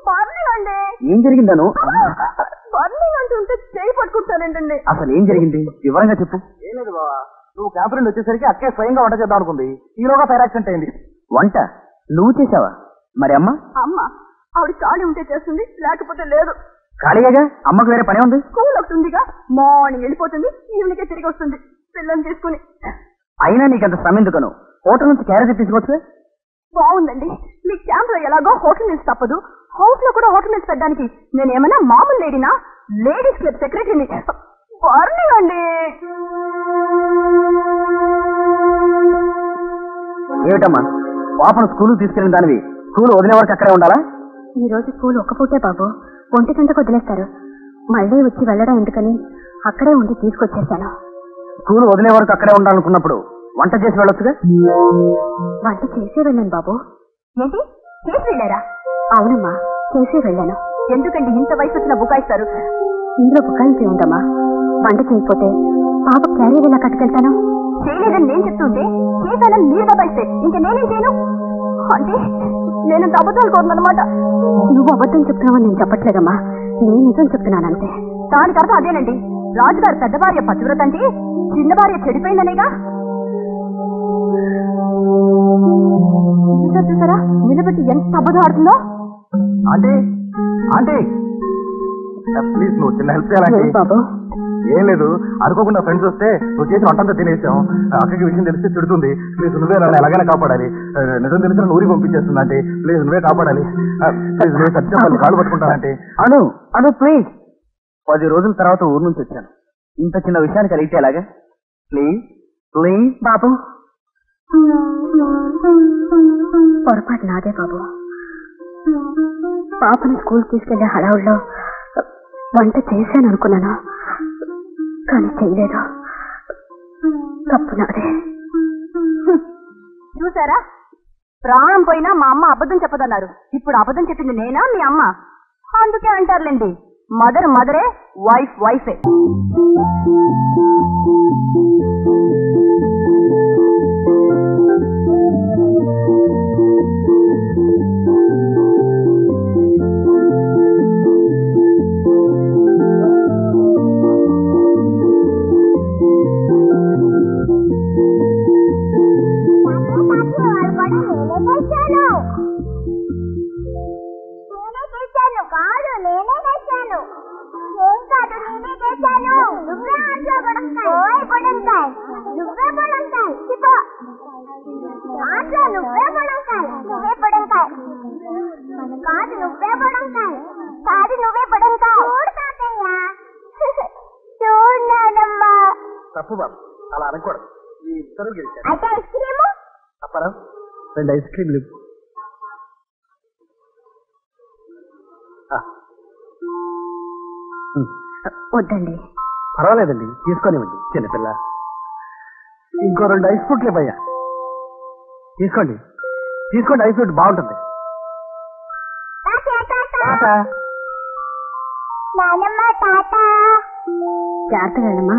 Morning అండి ఏం జరిగిందను morning అంటుంటే చేయి పట్టుకుంటానంటండి అసలు ఏం జరిగింది వివరంగా చెప్పు ఏం లేదు బావా నువ్వు క్యాంప్ నుండి వచ్చేసరికి అక్కే స్వయంగా వంట చేద్దాం అనుకుంది ఈలోగా ఫైర్ యాక్సిడెంట్ అయింది వంట నువ్వు చేసావా మరి అమ్మ అమ్మ ఆవిడ ఖాళీ ఉంటే చేస్తుంది లేకపోతే లేదు ఖాళీగా అమ్మకు వేరే పనే ఉంది స్కూల్ ఒకటి ఉందిగా మార్నింగ్ వెళ్ళిపోతుంది ఈవినింగ్ తిరిగి వస్తుంది పిల్లల్ని తీసుకుని అయినా నీకంత శ్రమ ఎందుకను హోటల్ నుంచి క్యారేజ్ తీసుకోవచ్చు బాగుందండి మీ క్యాంప్ లో ఎలాగో హోటల్ మీల్స్ తప్పదు హౌస్ లో కూడా హోటల్ మీల్స్ పెట్టడానికి నేను ఏమైనా మామూలు లేడీనా లేడీస్ క్లబ్ సెక్రటరీని మార్నింగ్ అండి ఏమిటమ్మా పాపను స్కూల్ తీసుకెళ్ళిన దానివి స్కూల్ వదిలే వరకు అక్కడే ఉండాలా ఈ రోజు స్కూల్ ఒక్క పూటే బాబు ఒంటి గంటకు వదిలేస్తారు మళ్ళీ వచ్చి వెళ్ళడం ఎందుకని అక్కడే ఉండి తీసుకొచ్చేసాను స్కూల్ వదిలే వరకు అక్కడే ఉండాలనుకున్నప్పుడు వంట చేసి వెళ్ళొచ్చుగా వంట చేసే వెళ్ళాను బాబు ఏంటి చేసి వెళ్ళారా అవునమ్మా చేసే వెళ్ళాను ఎందుకండి ఇంత వయసు వచ్చిన బుకాయిస్తారు ఇందులో బుకాయించి ఉందమ్మా వంట చేయకపోతే పాప క్యారియర్ ఎలా కట్టుకెళ్తాను చేయలేదని నేను చెప్తుంటే చేశానని మీరు దబాయిస్తే ఇంకా నేనేం చేయను అంటే నేను అబద్ధాలు కోరునమాట నువ్వు అబద్ధం చెప్తున్నావని నేను చెప్పట్లేదమ్మా నేను నిజం చెప్తున్నానంతే దానికి అర్థం అదేనండి రాజుగారు పెద్ద భార్య పతివ్రత అంటే చిన్న భార్య చెడిపోయిందనేగా చూసారా, చూసారా నిలబెట్టి ఎంత అబద్ధం ఆడుతుందో ఆంటీ ఆంటీ ప్లీజ్ నువ్వు చిన్న హెల్ప్ చేయాలంటే లేదు బాబు ఏం లేదు అనుకోకుండా ఫ్రెండ్స్ వస్తే నువ్వు చేసిన వంటంతా తినేసాం అక్కడికి విషయం తెలిస్తే తిడుతుంది ప్లీజ్ నువ్వే నన్ను ఎలాగైనా కాపాడాలి ఆ, నిజం తెలిసిన ఊరికి పంపించేస్తుంది అంటే ప్లీజ్ నువ్వే కాపాడాలి ప్లీజ్ నువ్వే సత్యం వాళ్ళు కాళ్ళు పట్టుకుంటానంటే అను అను ప్లీజ్ పది రోజుల తర్వాత ఊరు నుంచి వచ్చాను ఇంత చిన్న విషయానికి అడిగితే ఎలాగా ప్లీజ్ ప్లీజ్ బాబు పొరపాటు నాదే బాబు పాపని స్కూల్ తీసుకెళ్లే హడావుల్లో వంట చేశాను అనుకున్నాను కానీ చేయలేదు తప్పు నాదే చూసారా ప్రాణం పోయినా మా అమ్మ అబద్ధం చెప్పదన్నారు ఇప్పుడు అబద్ధం చెప్పింది నేనా మీ అమ్మ అందుకే అంటారులేండి మదర్ మదరే వైఫ్ వైఫే నేనే చేశాను కాదు నేనే చేశాను ఏం కాదు నేనే చేశాను నువ్వే ఆటలో పడంకాయ్ ఓయ్ పడంకాయ్ నువ్వే పడంకాయ్ చెప్పు ఆటలో నువ్వే పడంకాయ్ నువ్వే పడంకాయ్ కాదు నువ్వే పడంకాయ్ కాదు నువ్వే పడంకాయ్ చూడు తాతయ్య చూడమ్మా తప్పు బాబు అలా అనకూడదు ఈ ఇద్దరు గెలిచారు అయితే ఐస్ క్రీము అప్పరా రెండు ఐస్ క్రీమ్లు వద్దండి పర్వాలేదండి తీసుకొనివ్వండి చిన్నపిల్ల ఇంకో రెండు ఐస్ ఫ్రూట్లే భయ్యా తీసుకోండి తీసుకోండి ఐస్ ఫ్రూట్ బాగుంటుంది తాతయ్య తాత తాత నానమ్మ తాత జాగ్రత్తగా వెళ్ళమ్మా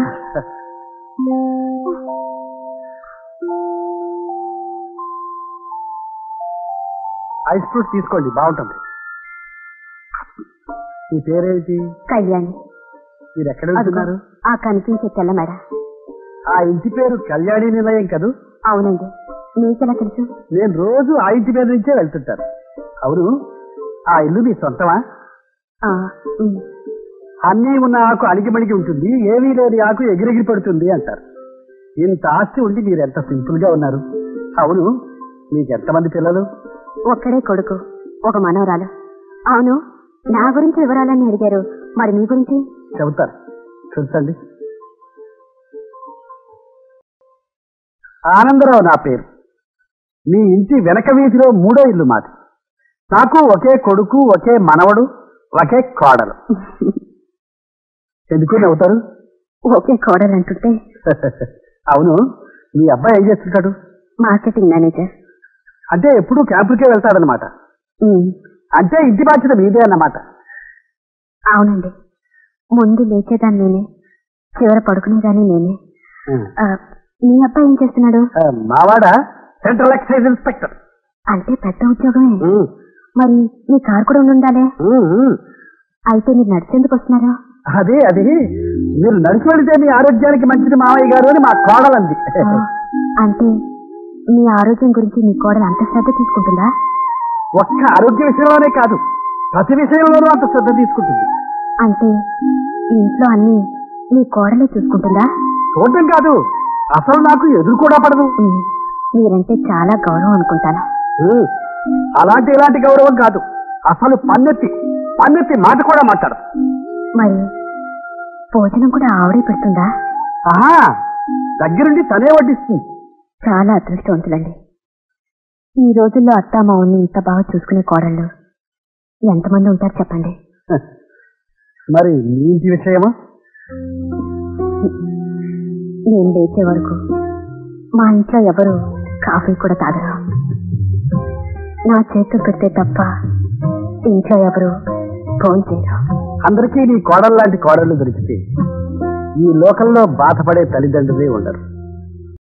ఐస్ ఫ్రూట్ తీసుకోండి బాగుంటుంది మీ పేరేంటి కళ్యాణి మీరు ఎక్కడ అదిగో, వెళ్తున్నారు ఆ కనిపించే తెల్ల మేడ ఆ ఇంటి పేరు కళ్యాణి నిలయం కదూ అవునండి మీకెలా తెలుసు నేను రోజు ఆ ఇంటి మీద నుంచే వెళ్తుంటాను అవును ఆ ఇల్లు మీ సొంతమా ఆ, ఉమ్. అన్నీ ఉన్న ఆకు అణిగిమణిగి ఉంటుంది ఏమీ లేని ఆకు ఎగిరెగిరి పడుతుంది అంటారు ఇంత ఆస్తి ఉండి మీరు ఎంత సింపుల్ గా ఉన్నారు అవును మీకు ఎంతమంది పిల్లలు ఒక్కడే కొడుకు ఒక మనవరాలు అవును నా గురించి వివరాలని అడిగారు మరి మీ గురించి చెబుతారు చూసండి ఆనందరావు నా పేరు మీ ఇంటి వెనక వీధిలో మూడో ఇల్లు మాది నాకు ఒకే కొడుకు ఒకే మనవడు ఒకే కోడలు ఎందుకు నవ్వుతారు ఒకే కోడలు అంటుంటే అవును మీ అబ్బాయి ఏం చేస్తుంటాడు మార్కెటింగ్ మేనేజర్ అంటే ఎప్పుడు క్యాంపులకే వెళ్తాడనమాట ఉమ్, అంటే ఇంటి బాధ్యత మీదే అన్నమాట అవునండి ముందు లేచేదాన్ని నేనే చివర పడుకునేదాన్ని నేనే ఆ, మీ అబ్బాయి ఏం చేస్తున్నాడు ఆ, మావాడ సెంట్రల్ ఎక్సైజ్ ఇన్స్పెక్టర్ అంటే పెద్ద ఉద్యోగమే మరి మీ కారు కూడా ఉండాలే అయితే మీరు నడిచేందుకు వస్తున్నారు అదే అది మీరు నడిచి వెళితే మీ ఆరోగ్యానికి మంచిది మామయ్య గారు అని మా కోడలంది ఆ, అంటే మీ ఆరోగ్యం గురించి మీ కోడలు అంత శ్రద్ధ తీసుకుంటుందా ఒక్క ఆరోగ్య విషయంలోనే కాదు ప్రతి విషయంలోనూ అంత శ్రద్ధ తీసుకుంటుంది అంటే ఈ ఇంట్లో అన్ని మీ కోడలే చూసుకుంటుందా చూడటం కాదు అసలు నాకు ఎదురు కూడా పడదు ఉమ్, మీరంటే చాలా గౌరవం అనుకుంటాను ఉమ్, అలాంటి ఇలాంటి గౌరవం కాదు అసలు పన్నెత్తి పన్నెత్తి మాట కూడా మాట్లాడదు మరి భోజనం కూడా ఆవిడే పెడుతుందా ఆహా దగ్గరుండి తనే వడ్డిస్తుంది చాలా అదృష్టవంతులండి ఈ రోజుల్లో అత్తామావుని ఇంత బాగా చూసుకునే కోడళ్ళు ఎంతమంది ఉంటారు చెప్పండి మరి మీ ఇంటి విషయమా నేను లేచే వరకు మా ఇంట్లో ఎవరు కాఫీ కూడా తాగరు నా చేతులు పెడితే తప్ప ఇంట్లో ఎవరు ఫోన్ చేయరు అందరికీ నీ కోడలు లాంటి కోడళ్ళు దొరికితే ఈ లోకంలో బాధపడే తల్లిదండ్రులే ఉండరు